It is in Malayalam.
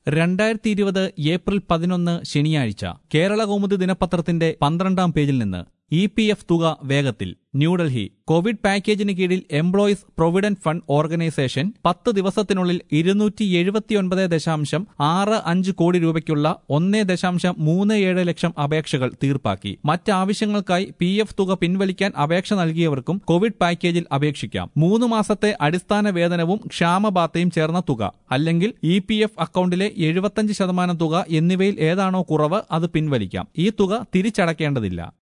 രണ്ടായിരത്തി ഇരുപത് ഏപ്രിൽ പതിനൊന്ന് ശനിയാഴ്ച കേരള കൗമുദി ദിനപത്രത്തിന്റെ പന്ത്രണ്ടാം പേജിൽ നിന്ന് ഇ പി എഫ് തുക വേഗത്തിൽ ന്യൂഡൽഹി കോവിഡ് പാക്കേജിന് കീഴിൽ എംപ്ലോയീസ് പ്രൊവിഡന്റ് ഫണ്ട് ഓർഗനൈസേഷൻ പത്ത് ദിവസത്തിനുള്ളിൽ ഇരുന്നൂറ്റി എഴുപത്തിയൊൻപത് ദശാംശം ആറ് അഞ്ച് കോടി രൂപയ്ക്കുള്ള ഒന്നേ ദശാംശം മൂന്ന് ഏഴ് ലക്ഷം അപേക്ഷകൾ തീർപ്പാക്കി മറ്റാവശ്യങ്ങൾക്കായി പി എഫ് തുക പിൻവലിക്കാൻ അപേക്ഷ നൽകിയവർക്കും കോവിഡ് പാക്കേജിൽ അപേക്ഷിക്കാം മൂന്ന് മാസത്തെ അടിസ്ഥാന വേതനവും ക്ഷാമബാധയും ചേർന്ന തുക അല്ലെങ്കിൽ ഇ പി എഫ് അക്കൌണ്ടിലെ എഴുപത്തഞ്ച് ശതമാനം തുക എന്നിവയിൽ ഏതാണോ കുറവ് അത് പിൻവലിക്കാം ഈ തുക തിരിച്ചടക്കേണ്ടതില്ല